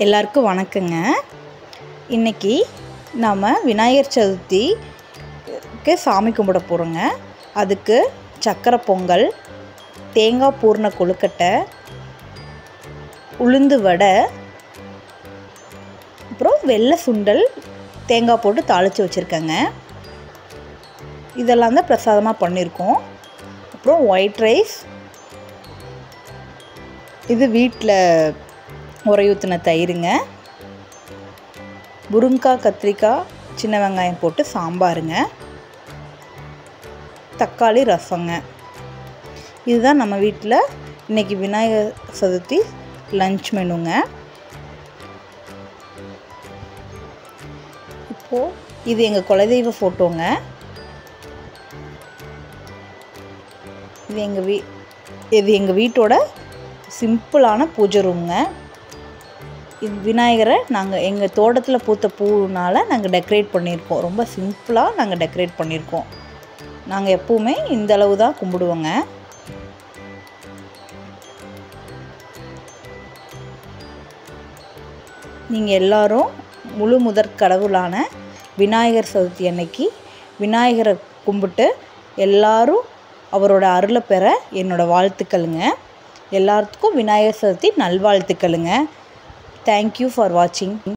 எல்லாருக்கும் வணக்கங்க இன்றைக்கி நாம் விநாயகர் சதுர்த்திக்கு சாமி கும்பிட போகிறோங்க அதுக்கு சக்கரை பொங்கல் தேங்காய் பூர்ண கொழுக்கட்டை உளுந்து வடை அப்புறம் வெள்ளை சுண்டல் தேங்காய் போட்டு தாளித்து வச்சுருக்கேங்க இதெல்லாம் தான் பிரசாதமாக பண்ணியிருக்கோம் அப்புறம் ஒயிட் ரைஸ் இது வீட்டில் உரையூற்றின தயிருங்க முருங்காய் கத்திரிக்காய் சின்ன வெங்காயம் போட்டு சாம்பாருங்க தக்காளி ரசங்க இதுதான் நம்ம வீட்டில் இன்றைக்கி விநாயகர் சதுர்த்தி லஞ்ச் மெனுங்க இப்போது இது எங்கள் குலதெய்வ ஃபோட்டோங்க இது எங்கள் வீ இது எங்கள் வீட்டோட சிம்பிளான பூஜை ரூம்ங்க இது விநாயகரை நாங்கள் எங்கள் தோட்டத்தில் பூத்த பூனால் நாங்கள் டெக்கரேட் பண்ணியிருக்கோம் ரொம்ப சிம்பிளாக நாங்கள் டெக்கரேட் பண்ணியிருக்கோம் நாங்கள் எப்போவுமே இந்த அளவு தான் கும்பிடுவோங்க நீங்கள் எல்லாரும் முழு முதற் கடவுளான விநாயகர் சதுர்த்தி அன்னைக்கு விநாயகரை கும்பிட்டு எல்லாரும் அவரோட அருளை பெற என்னோட வாழ்த்துக்களுங்க எல்லாத்துக்கும் விநாயகர் சதுர்த்தி நல்வாழ்த்துக்களுங்க தேங்க்யூ ஃபார் வாட்சிங்